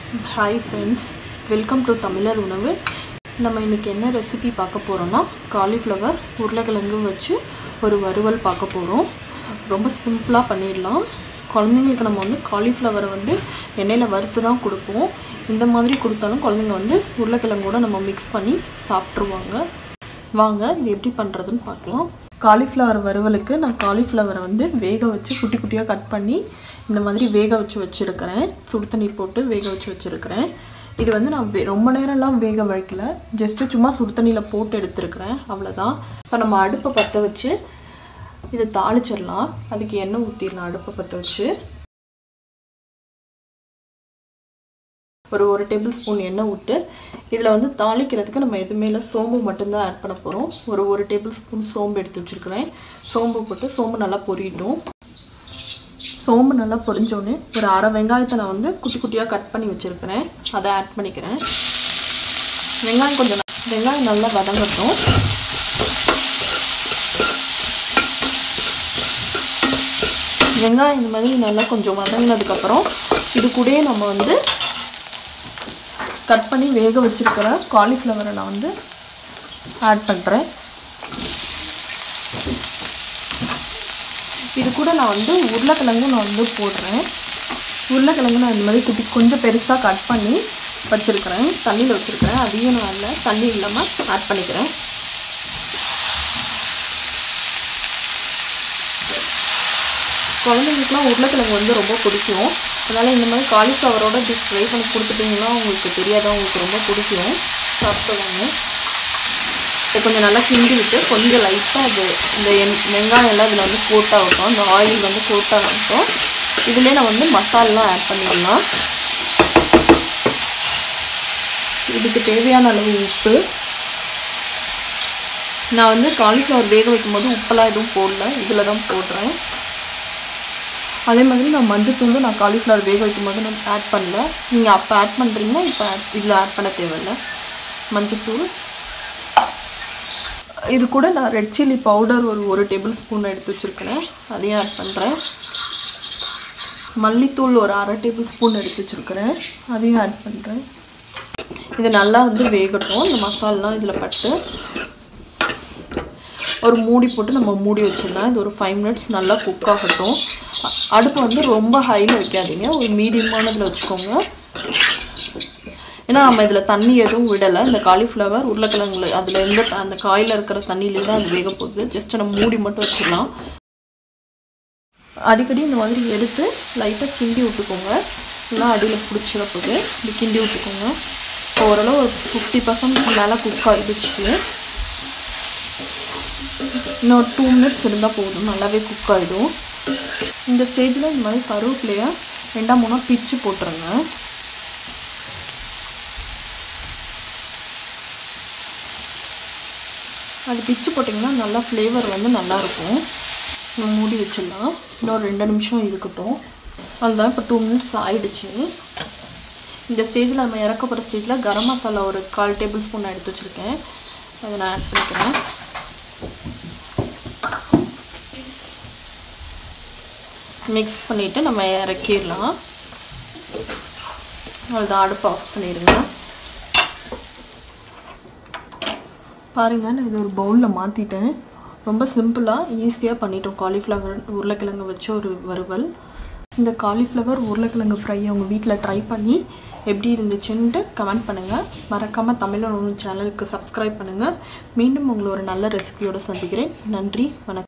hi friends welcome to தமிழர் உணவு நம்ம இன்றைக்கி என்ன ரெசிபி பார்க்க போகிறோன்னா காலிஃப்ளவர் உருளைக்கிழங்கு வச்சு ஒரு வறுவல் பார்க்க போகிறோம் ரொம்ப சிம்பிளாக பண்ணிடலாம் குழந்தைங்களுக்கு நம்ம வந்து காலிஃப்ளவரை வந்து எண்ணெயில் வறுத்து தான் கொடுப்போம் இந்த மாதிரி கொடுத்தாலும் குழந்தைங்க வந்து உருளைக்கிழங்கோட நம்ம மிக்ஸ் பண்ணி சாப்பிட்ருவாங்க வாங்க இது எப்படி பண்ணுறதுன்னு பார்க்கலாம் காலிஃப்ளவர் வறுவலுக்கு நான் காலிஃப்ளவரை வந்து வேக வச்சு குட்டி குட்டியாக கட் பண்ணி இந்த மாதிரி வேக வச்சு வச்சுருக்கிறேன் சுடு தண்ணி போட்டு வேக வச்சு வச்சுருக்கிறேன் இது வந்து நான் வே ரொம்ப நேரம்லாம் வேக வைக்கல ஜஸ்ட்டு சும்மா சுடு தண்ணியில் போட்டு எடுத்துருக்கிறேன் அவ்வளோதான் இப்போ நம்ம அடுப்பை பற்ற வச்சு இதை தாளிச்சிடலாம் அதுக்கு எண்ணெய் ஊற்றிடலாம் அடுப்பை பற்ற வச்சு ஒரு ஒரு டேபிள் ஸ்பூன் எண்ணெய் விட்டு இதில் வந்து தாளிக்கிறதுக்கு நம்ம எதுவுமே இல்லை சோம்பு மட்டும்தான் ஆட் பண்ண போகிறோம் ஒரு ஒரு டேபிள் ஸ்பூன் சோம்பு எடுத்து வச்சுருக்கிறேன் சோம்பு போட்டு சோம்பு நல்லா பொரியட்டும் சோம்பு நல்லா பொரிஞ்சோடனே ஒரு அரை வெங்காயத்தை நான் வந்து குட்டி குட்டியாக கட் பண்ணி வச்சுருக்கிறேன் அதை ஆட் பண்ணிக்கிறேன் வெங்காயம் கொஞ்சம் வெங்காயம் நல்லா வதங்கட்டும் வெங்காயம் இந்த மாதிரி நல்லா கொஞ்சம் வதங்கினதுக்கப்புறம் இது கூடயே நம்ம வந்து கட் பண்ணி வேக வச்சுருக்கிற காலிஃப்ளவரை நான் வந்து ஆட் பண்ணுறேன் இது கூட நான் வந்து உருளைக்கிழங்கும் நான் வந்து போடுறேன் உருளைக்கிழங்கு நான் இந்த மாதிரி குட்டி கொஞ்சம் பெருசாக கட் பண்ணி வச்சுருக்கிறேன் தண்ணியில் வச்சுருக்கிறேன் அதையும் நான் அதில் தண்ணி இல்லாமல் ஆட் பண்ணிக்கிறேன் குழந்தைங்களுக்குலாம் உருளைக்கிழங்கு வந்து ரொம்ப பிடிக்கும் அதனால் இந்த மாதிரி காலிஃப்ளவரோட டிஷ் ட்ரை பண்ணி கொடுத்துட்டிங்கன்னா உங்களுக்கு தெரியாதா உங்களுக்கு ரொம்ப பிடிக்கும் சாப்பிடுவாங்க இதை கொஞ்சம் நல்லா கிண்டி விட்டு கொஞ்சம் லைட்டாக அது இந்த எண் வெங்காயம் எல்லாம் இதில் வந்து கோட்டாகட்டும் அந்த ஆயில் வந்து கோட்டாகட்டும் இதுலேயே நான் வந்து மசாலெலாம் ஆட் பண்ணிடலாம் இதுக்கு தேவையான அளவு உப்பு நான் வந்து காலிஃப்ளவர் வேக வைக்கும்போது உப்பெல்லாம் எதுவும் போடல இதில் தான் போடுறேன் அதே மாதிரி நான் மஞ்சத்தூள் நான் காலிஃப்ளவர் வேக வைக்கும்போது நான் ஆட் பண்ணல நீங்கள் அப்போ ஆட் பண்ணுறீங்கன்னா இப்போ ஆட் இதில் ஆட் பண்ண தேவையில்ல மஞ்சத்தூள் இது கூட நான் ரெட் சில்லி பவுடர் ஒரு ஒரு டேபிள் ஸ்பூன் எடுத்து வச்சுருக்கிறேன் அதையும் ஆட் பண்ணுறேன் மல்லித்தூள் ஒரு அரை டேபிள் ஸ்பூன் எடுத்து வச்சுருக்கிறேன் அதையும் ஆட் பண்ணுறேன் இது நல்லா வந்து வேகட்டும் இந்த மசாலாம் இதில் பட்டு ஒரு மூடி போட்டு நம்ம மூடி வச்சிடலாம் இது ஒரு ஃபைவ் மினிட்ஸ் நல்லா குக் ஆகட்டும் அடுப்பு வந்து ரொம்ப ஹையில் வைக்காதீங்க ஒரு மீடியமானதில் வச்சுக்கோங்க ஏன்னா நம்ம இதில் தண்ணி எதுவும் விடலை இந்த காலிஃப்ளவர் உருளைக்கிழங்குல அதில் எந்த அந்த காயில் இருக்கிற தண்ணியிலே தான் அது வேக போகுது ஜஸ்ட் நம்ம மூடி மட்டும் வச்சிடலாம் அடிக்கடி இந்த மாதிரி எடுத்து லைட்டாக கிண்டி விட்டுக்கோங்க இல்லைனா அடியில் பிடிச்சிட போகுது இப்படி கிண்டி விட்டுக்கோங்க ஓரளவு ஒரு ஃபிஃப்டி பர்சன்ட் மேலே குக் ஆகிடுச்சு இன்னும் டூ மினிட்ஸ் இருந்தால் போதும் நல்லாவே குக் ஆகிடும் இந்த ஸ்டேஜில் இந்த மாதிரி கருவேப்பிலையை ரெண்டாம் மூணாக பிச்சு போட்டுருங்க அது பிச்சு போட்டிங்கன்னா நல்லா ஃப்ளேவர் வந்து நல்லாயிருக்கும் நம்ம மூடி வச்சிடலாம் இன்னொரு ரெண்டு நிமிஷம் இருக்கட்டும் அதுதான் இப்போ டூ மினிட்ஸ் ஆயிடுச்சு இந்த ஸ்டேஜில் நம்ம இறக்க போகிற ஸ்டேஜில் கரம் மசாலா ஒரு கால் டேபிள் ஸ்பூன் எடுத்து வச்சுருக்கேன் அதை நான் ஆட் பண்ணிக்கிறேன் மிக்ஸ் பண்ணிவிட்டு நம்ம இறக்கிடலாம் அவ்வளோதான் அடுப்பு ஆஃப் பண்ணிடுங்க பாருங்கள் நான் இது ஒரு பவுலில் மாற்றிட்டேன் ரொம்ப சிம்பிளாக ஈஸியாக பண்ணிட்டோம் காலிஃப்ளவர் உருளைக்கிழங்கு வச்ச ஒரு வறுவல் இந்த காலிஃப்ளவர் உருளைக்கிழங்கு ஃப்ரை உங்கள் வீட்டில் ட்ரை பண்ணி எப்படி இருந்துச்சுன்ட்டு கமெண்ட் பண்ணுங்கள் மறக்காமல் தமிழ் உணவு சேனலுக்கு சப்ஸ்கிரைப் பண்ணுங்கள் மீண்டும் உங்களை ஒரு நல்ல ரெசிபியோடு சந்திக்கிறேன் நன்றி வணக்கம்